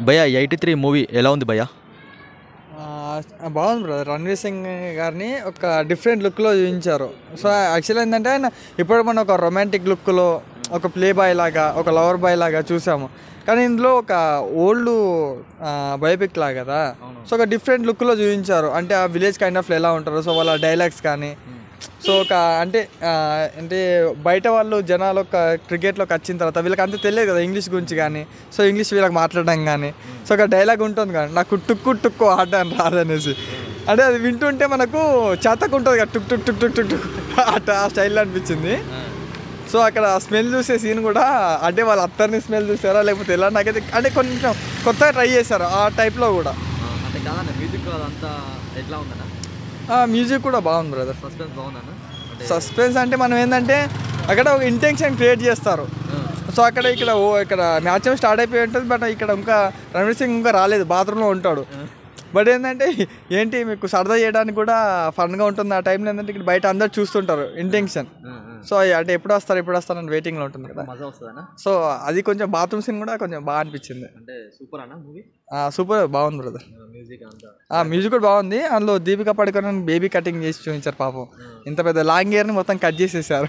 భయ్యా eighty three movie ఎలా ఉంది భయ్యా ఆ, బాగుంది బ్రదర్ రణ్వీర్ సింగ్ గారిని ఒక డిఫరెంట్ లుక్లో చూపించారు సో యాక్చువల్ ఏంటంటే ఆయన ఇప్పుడు మనం ఒక రొమాంటిక్ లుక్లో ఒక ప్లే బాయ్ లాగా ఒక లవర్ బాయ్ లాగా చూసాము కానీ ఇందులో ఒక ఓల్డ్ బయోపిక్ లాగా కదా సో ఒక డిఫరెంట్ లుక్లో చూపించారు అంటే ఆ విలేజ్ కైండ్ ఆఫ్ ఎలా ఉంటారు సో వాళ్ళ డైలాగ్స్ కానీ సో ఒక అంటే ఆ, అంటే బయట వాళ్ళు జనాలు ఒక క్రికెట్లోకి వచ్చిన తర్వాత వీళ్ళకి అంత తెలియదు కదా ఇంగ్లీష్ గురించి కానీ సో ఇంగ్లీష్ వీళ్ళకి మాట్లాడడం కానీ సో ఒక డైలాగ్ ఉంటుంది కానీ నాకు టుక్కు టుక్కు ఆట అని రాదనేసి అంటే అది వింటుంటే మనకు చేతకు ఉంటుంది కదా టుక్ టుక్ టుక్ టుక్ టుక్ టుక్ ఆట ఆ స్టైల్లో అనిపించింది సో అక్కడ స్మెల్ చూసే సీన్ కూడా అంటే వాళ్ళ అత్తర్ని స్మెల్ చూసారా లేకపోతే ఎలా నాకైతే అంటే కొంచెం కొత్తగా ట్రై చేశారు ఆ టైప్లో కూడా అంటే కాదన్న మ్యూజిక్ అదంతా ఎట్లా ఉందన్న ఆ మ్యూజిక్ కూడా బాగుంది బ్రదర్ సస్పెన్స్ బాగుందన్న సస్పెన్స్ అంటే మనం ఏంటంటే అక్కడ ఒక ఇంటెన్షన్ క్రియేట్ చేస్తారు సో అక్కడ ఇక్కడ ఓ ఇక్కడ మ్యాచ్ ఏమో స్టార్ట్ అయిపోయి ఉంటుంది బట్ ఇక్కడ ఇంకా రణవీర్ సింగ్ ఇంకా రాలేదు బాత్రూంలో ఉంటాడు బట్ ఏంటంటే ఏంటి మీకు సరదా చేయడానికి కూడా ఫన్గా ఉంటుంది ఆ టైంలో ఏంటంటే ఇక్కడ బయట అందరు చూస్తుంటారు ఇంటెన్షన్ సో అంటే ఎప్పుడు వస్తారు ఎప్పుడు వస్తారు అని వెయిటింగ్లో ఉంటుంది కదా మజా వస్తుందన్న సో అది కొంచెం బాత్రూమ్ సీన్ కూడా కొంచెం బాగా అనిపించింది అంటే సూపర్ అన్న మూవీ సూపర్ బాగుంది బ్రదర్ మ్యూజిక్ అంతా ఆ మ్యూజిక్ కూడా బాగుంది అందులో దీపిక పడుకొని బేబీ కటింగ్ చేసి చూపించారు పాపం ఇంత పెద్ద లాంగ్ ఇయర్ని మొత్తం కట్ చేసేసారు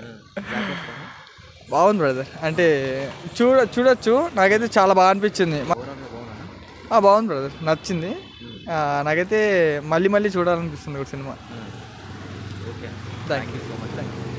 బాగుంది బ్రదర్ అంటే చూడ చూడొచ్చు నాకైతే చాలా బాగా అనిపించింది మ- ఆ, బాగుంది బ్రదర్ నచ్చింది ఆ, నాకైతే మళ్ళీ మళ్ళీ చూడాలనిపిస్తుంది ఒక సినిమా okay thank you so much thank you